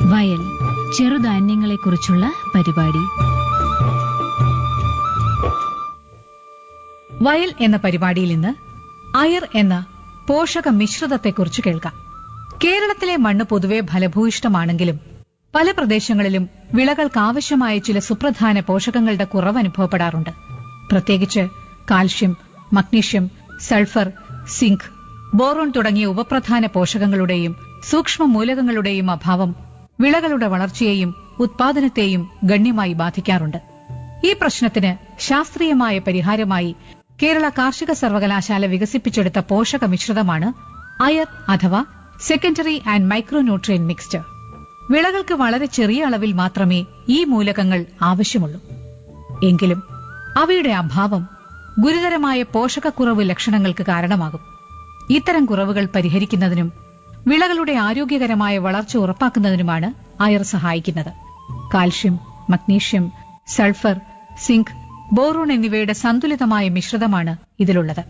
വയൽ ചെറുധാന്യങ്ങളെക്കുറിച്ചുള്ള പരിപാടി വയൽ എന്ന പരിപാടിയിൽ ഇന്ന് അയർ എന്ന പോഷക മിശ്രിതത്തെക്കുറിച്ച് കേൾക്കാം കേരളത്തിലെ മണ്ണ് പൊതുവെ ഫലഭൂയിഷ്ടമാണെങ്കിലും പല പ്രദേശങ്ങളിലും വിളകൾക്ക് ആവശ്യമായ ചില സുപ്രധാന പോഷകങ്ങളുടെ കുറവ് അനുഭവപ്പെടാറുണ്ട് പ്രത്യേകിച്ച് calcium magnesium sulphur zinc boron തുടങ്ങിയ ഉപപ്രധാന പോഷകങ്ങളുടെയും സൂക്ഷ്മ മൂലകങ്ങളുടെയും അഭാവം വിളകളുടെ വളർച്ചയെയും ഉത്പാദനത്തെയും ഗണ്യമായി ബാധിക്കാറുണ്ട് ഈ പ്രശ്നത്തിന് ശാസ്ത്രീയമായ പരിഹാരമായി കേരള കാർഷിക സർവകലാശാല വികസിപ്പിച്ചെടുത്ത പോഷക മിശ്രിതമാണ് അയർ അഥവാ സെക്കൻഡറി ആൻഡ് മൈക്രോന്യൂട്രിയൻ മിക്സ്ചർ വിളകൾക്ക് വളരെ ചെറിയ അളവിൽ മാത്രമേ ഈ മൂലകങ്ങൾ ആവശ്യമുള്ളൂ എങ്കിലും അവയുടെ അഭാവം ഗുരുതരമായ പോഷകക്കുറവ് ലക്ഷണങ്ങൾക്ക് കാരണമാകും ഇത്തരം കുറവുകൾ പരിഹരിക്കുന്നതിനും വിളകളുടെ ആരോഗ്യകരമായ വളർച്ച ഉറപ്പാക്കുന്നതിനുമാണ് അയർ സഹായിക്കുന്നത് calcium magnesium sulphur zinc boron എന്നിവയുടെ സന്തുലിതമായ മിശ്രിതമാണ് ഇതിലുള്ളത്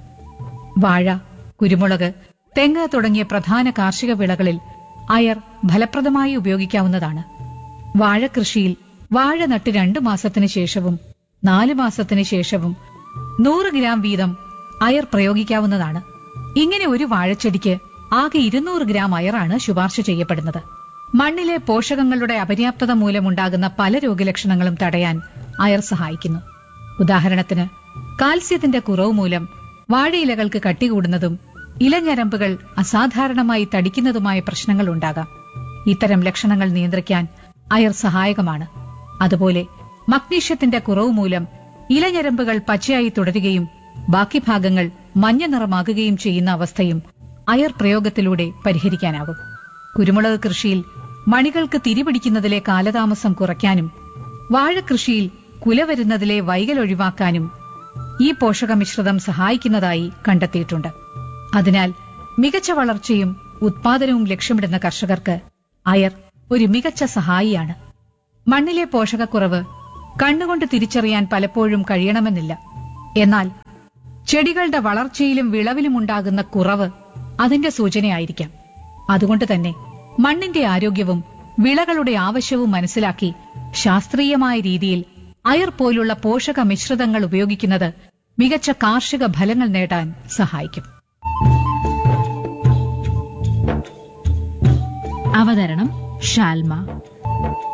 വാഴ കുരുമുളക് തെങ്ങ് തുടങ്ങിയ പ്രധാന കാർഷിക വിളകളിൽ അയർ ഫലപ്രദമായി ഉപയോഗിക്കാവുന്നതാണ് വാഴ കൃഷിയിൽ വാഴ നട്ട് രണ്ടു മാസത്തിന് ശേഷവും നാല് മാസത്തിന് ശേഷവും നൂറ് ഗ്രാം വീതം അയർ പ്രയോഗിക്കാവുന്നതാണ് ഇങ്ങനെ ഒരു വാഴച്ചെടിക്ക് ആകെ ഇരുന്നൂറ് ഗ്രാം അയറാണ് ശുപാർശ ചെയ്യപ്പെടുന്നത് മണ്ണിലെ പോഷകങ്ങളുടെ അപര്യാപ്തത മൂലമുണ്ടാകുന്ന പല രോഗലക്ഷണങ്ങളും തടയാൻ അയർ സഹായിക്കുന്നു ഉദാഹരണത്തിന് കാൽസ്യത്തിന്റെ കുറവ് മൂലം വാഴയിലകൾക്ക് കട്ടികൂടുന്നതും ഇലഞരമ്പുകൾ അസാധാരണമായി തടിക്കുന്നതുമായ പ്രശ്നങ്ങൾ ഉണ്ടാകാം ഇത്തരം ലക്ഷണങ്ങൾ നിയന്ത്രിക്കാൻ അയർ സഹായകമാണ് അതുപോലെ മഗ്നീഷ്യത്തിന്റെ കുറവ് മൂലം ഇലഞരമ്പുകൾ പച്ചയായി തുടരുകയും ബാക്കി ഭാഗങ്ങൾ മഞ്ഞ നിറമാകുകയും ചെയ്യുന്ന അവസ്ഥയും അയർ പ്രയോഗത്തിലൂടെ പരിഹരിക്കാനാകും കുരുമുളക് കൃഷിയിൽ മണികൾക്ക് തിരിപിടിക്കുന്നതിലെ കാലതാമസം കുറയ്ക്കാനും വാഴകൃഷിയിൽ കുല വരുന്നതിലെ വൈകൽ ഒഴിവാക്കാനും ഈ പോഷക മിശ്രിതം സഹായിക്കുന്നതായി കണ്ടെത്തിയിട്ടുണ്ട് അതിനാൽ മികച്ച വളർച്ചയും ഉത്പാദനവും ലക്ഷ്യമിടുന്ന കർഷകർക്ക് അയർ ഒരു മികച്ച സഹായിയാണ് മണ്ണിലെ പോഷകക്കുറവ് കണ്ണുകൊണ്ട് തിരിച്ചറിയാൻ പലപ്പോഴും കഴിയണമെന്നില്ല എന്നാൽ ചെടികളുടെ വളർച്ചയിലും വിളവിലും ഉണ്ടാകുന്ന കുറവ് അതിന്റെ സൂചനയായിരിക്കാം അതുകൊണ്ട് തന്നെ മണ്ണിന്റെ ആരോഗ്യവും വിളകളുടെ ആവശ്യവും മനസ്സിലാക്കി ശാസ്ത്രീയമായ രീതിയിൽ അയർ പോലുള്ള പോഷക മിശ്രിതങ്ങൾ ഉപയോഗിക്കുന്നത് മികച്ച കാർഷിക ഫലങ്ങൾ നേടാൻ സഹായിക്കും അവതരണം ഷാൽമ